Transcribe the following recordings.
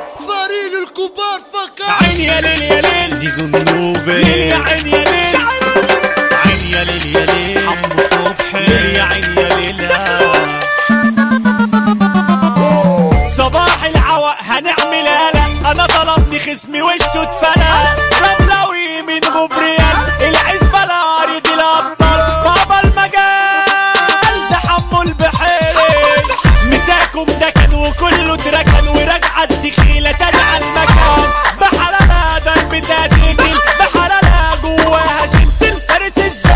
فريق الكبار فقط عين يا ليل يا ليل زيزو النوبة ليل يا عين يا ليل عين يا ليل يا ليل حمو صبحي ليل يا عين يا ليل صباح العوق هنعملها لا انا طلبني خصمي وشه اتفنى رملوي من غبريال العزبة لارض الابطال بابا المجال ده حمو البحيري مساكم ده كان وكله اتركن ورجعت دخيلة تدعى المكان بحلالها درب تقتل بحلالها جواها جنتل فارس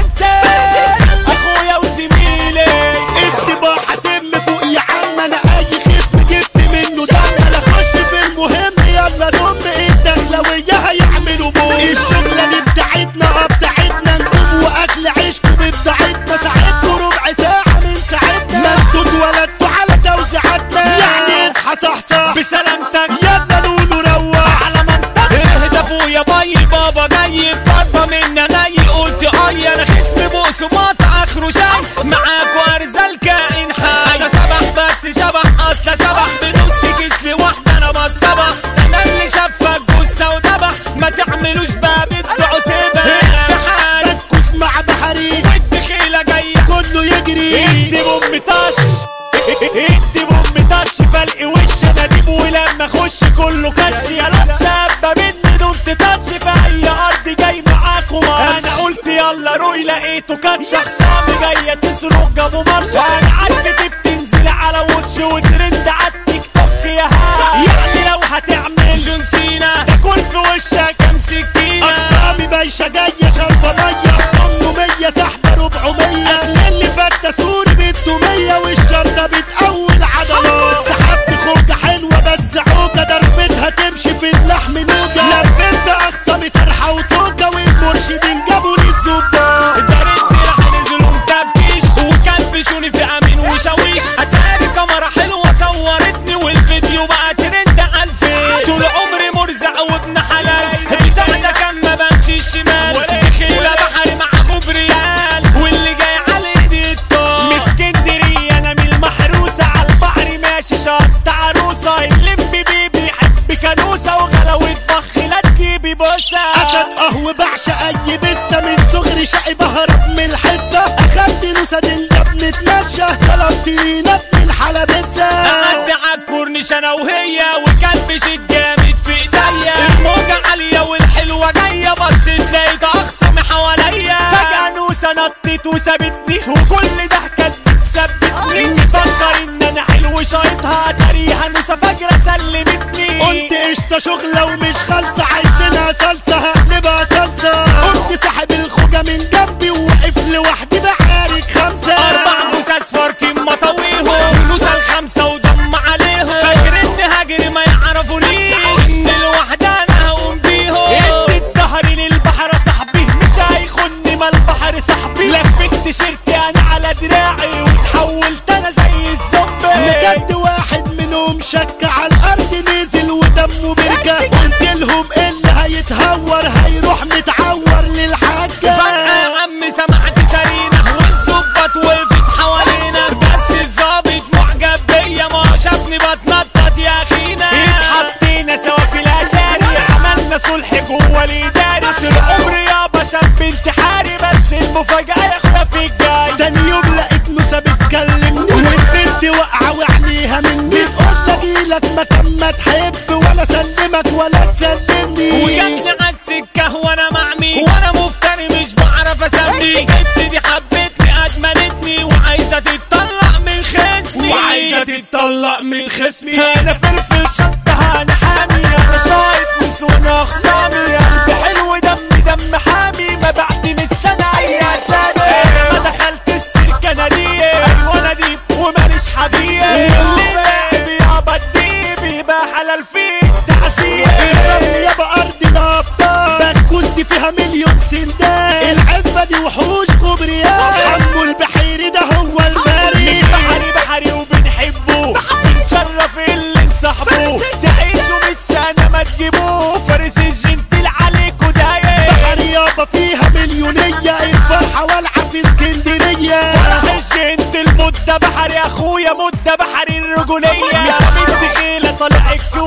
الجنتل اخويا وزميلي استباحة سم فوق يا عم انا اي خصم جبت منه دم انا اخش في المهم يلا دم الدخلوية هيعملوا بوم الشغلة دي بتاعتنا اه بتاعتنا نجيب واكل عيشكم بتاعتنا ساعتكم ربع ساعة من ساعتنا ما انتوا اتولدتوا على توزيعاتنا يعني اصحى صح صح بسلامتك يلا نقولوا روح على منطقة اهدفوا يا باي بابا جاي بضربة منا جاي قلت اي انا خصم بؤس ومقطع اخره شاي معاكوا ارزل كائن حي انا شبح بس شبح اصلا شبح بنص جسمي واحدة انا بصبح انا اللي شافك جثة ودبح ما تعملوش باب ادعوا سيبها امتحان ركز مع بحري والدخيلة جاية كله يجري ادي بوم طش ادي بوم طش فلق وش انا ديب ولما اخش كله كش يا لات شابه مني دون تاتش في اي ارض جاي معاكم انا قلت يلا روي لقيته كاتش اخصامي جايه تسرق جابوا مرش انا عارفه بتنزل على واتش وترند على التيك توك يا ها يعني لو هتعمل جون سينا تاكل في وشك كام سكينه اقسامي بايشة جاية شربة مية 800 سحبة 400 اكل اللي فتسوني بالتومية والشرطة بتقول عضلات سحبت خوجة حلوة بس عوجة ضربتها تمشي في اللحم نوجة لبست اقسامي طرحة وتوجة والمرشدين جابوا لي الزبدة دارت سلاح نزلوا متفكيش وكلبشوني في امين وشاويش اتاري كاميرا حلوه صورتني والفيديو بقى ترند على الفيس طول عمري مرزع وابن حلال بتاعنا كان ما بمشي الشمال دخيلة بحري مع غبريال واللي جاي على ايدي الطار من اسكندريه انا من المحروسه على البحر ماشي شط عروسه اللي بيبي بيحب كانوسه وغلاوة بخ لا تجيبي بوسه اسد قهوة بعشق اي بسة من صغري شقي بهرب من الحصة اخدت نوسة دلة بنتمشى طلبت لينا من حلبسة قعدت عالكورنيش انا وهي وكلبش الجامد في ايديا الموجة عالية والحلوة جاية بصيت لقيت اخصم حواليا فجأة نوسة نطت وسابتني وكل ده كانت بتثبتني مفكر ان انا حلو شايطها تاريها نوسة فجرة سلمتني قلت قشطة شغلة ومش خالصة عايزينها صلصة هقلبها صلصة قمت ساحب الخوجة من جنبي وواقف لوحدي بعارك خمسة اربع نوس اصفر كم طويهم نوسة الخمسة وضم عليهم فاكر اني هاجري ما يعرفونيش ان الوحدة انا هقوم بيهم ادي الظهر للبحر صاحبي مش هيخني ما البحر صاحبي لفت تيشيرتي انا على دراعي وتحولت انا زي الزومبي بجد واحد منهم شك على الارض نزل ودمه بركة قلت لهم اللي هيتهور هيروح متعور للحاجة فجأة يا عم سمعت سرينة والظباط وقفت حوالينا بس الظابط معجب بيا ما شافني بتنطط يا اخينا اتحطينا سوا في الاداري عملنا صلح جوه الاداري طول عمري يابا شاب انتحاري بس المفاجأة يا اخويا في الجاي تاني يوم لقيت موسى بتكلمني والبنت واقعة وعينيها مني بتقول اجيلك مكان ما تحب ولا اسلمك ولا تسلمني وجاتني على السكة وانا مع مين وانا مفتري مش بعرف اسمي البت دي حبتني ادمنتني وعايزة تتطلق من خصمي وعايزة تتطلق من خصمي انا فلفل شطها انا حامي انا شايط نسوان خصامي قلبي حلو دم دم حامي ما بعتمدش انا اي اسامي انا ما دخلت السيرك انا دي ايوه انا دي وماليش حبيب اللي لاعب يابا الديب يبقى حلال فيه تعذيب الرمل يابا ارض الابطال بكوستي فيها مليون سندان العزبة دي وحوش كبرياء حمو البحيري ده هو الفاري بحري بحري وبنحبه بنشرف اللي نصاحبه تعيشوا 100 سنة ما تجيبوه فارس الجنتل عليكوا دايق بحري يابا فيها مليونية الفرحة والعة في اسكندرية فرح الجنتل مدة بحري اخويا مدة بحري الرجولية مسامي الدخيلة طالع الكويت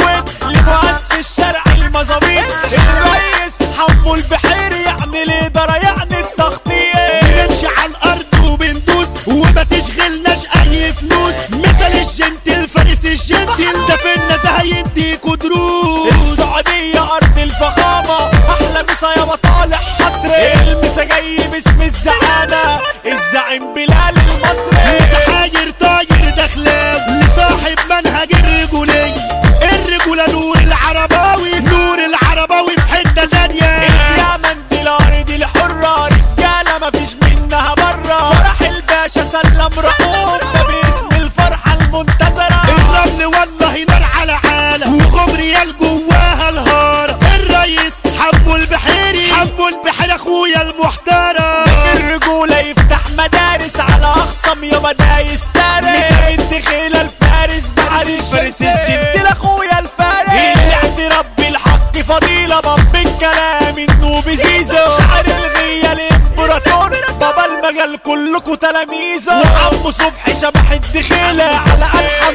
لمؤسس شرع المظابيط الرئيس حمو البحيري يعني الاداره يعني التخطيط بنمشي على الارض وبندوس وما تشغلناش اي فلوس مثل الجنت الفارس الجنتل ده في النزاهه يديكوا دروس السعودية أرض الفخامة أحلى مسا يا طالع حصري المسا جاي باسم الزعانة الزعيم بلال المصري مسحاير طاير دخلاوي لصاحب منهج الرجولية الرجولة نور العرباوي نور العرباوي في حتة تانية يا مندي الأرض الحرة رجالة مفيش منها برا فرح الباشا سلم رؤوف ده باسم الفرحة المنتظرة الرمل والله نار على عالم وغبريال جواها الهارة الرئيس حمو البحيري حمو البحيري اخويا المحترم الرجولة يفتح مدارس على أخصم يا مدايس تارس مسا الدخيلة الفارس بعريس فارس الجد لأخويا الفارس اللي عند ربي الحق فضيلة باب الكلام النوب زيزو شعر الغية الامبراطور بابا المجال كلكوا تلاميذه وعمو صبحي شبح الدخيلة على ألحى